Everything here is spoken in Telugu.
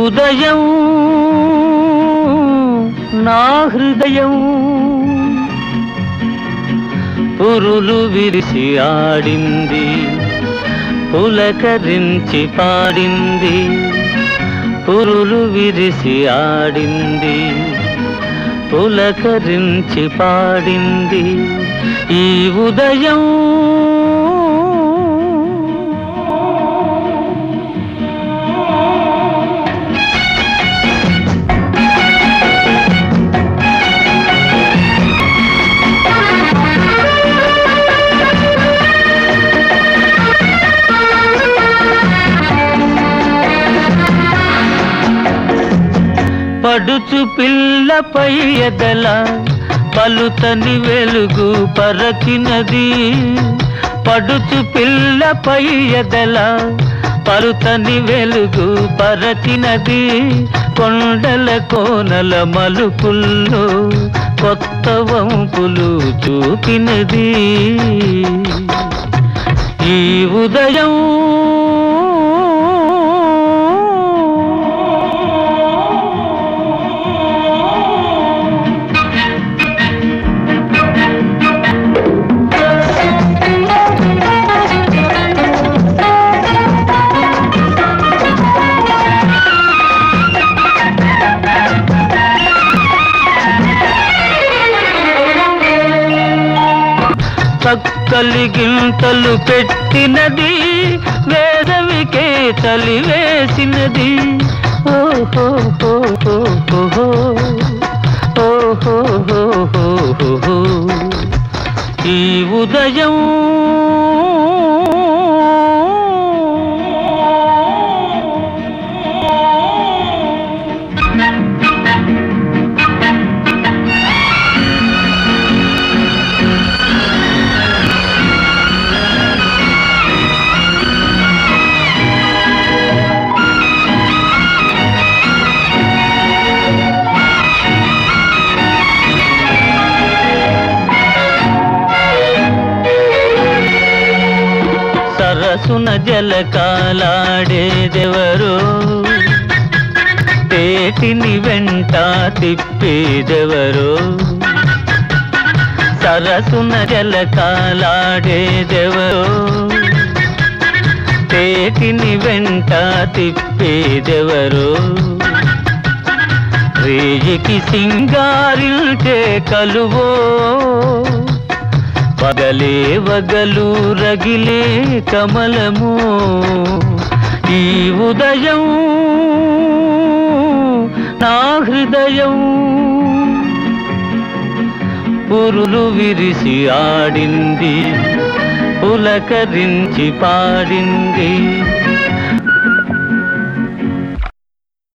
ఉదయం నా హృదయం పురులు విరిసి ఆడింది పులకరించి పాడింది పురులు విరిసి ఆడింది పులకరించి పాడింది ఈ ఉదయం పడుచు పిల్లపై ఎదల పలుతని వెలుగు పరచినది పడుచు పిల్లపై ఎదల పలుతని వెలుగు పరచినది కొండల కోనల మలుపుల్లో కొత్త వంపులు చూపినది ఈ ఉదయం చక్కలి గింతలు పెట్టినది వేదవికే చలి వేసినది ఓహో హో హో హో హో. ఓహో హో హో హో హో. ఈ ఉదయం సరసున జలకాలాడేదెవరో తేటిని వెంట తిప్పేదెవరో సరసున జలకాలాడేదెవరో తేటిని వెంట తిప్పేదెవరో రేయికి సింగారిల్చే కలువో పగలే వగలు రగిలే కమలము ఈ ఉదయం నా హృదయం పురులు విరిసి ఆడింది పులకరించి పాడింది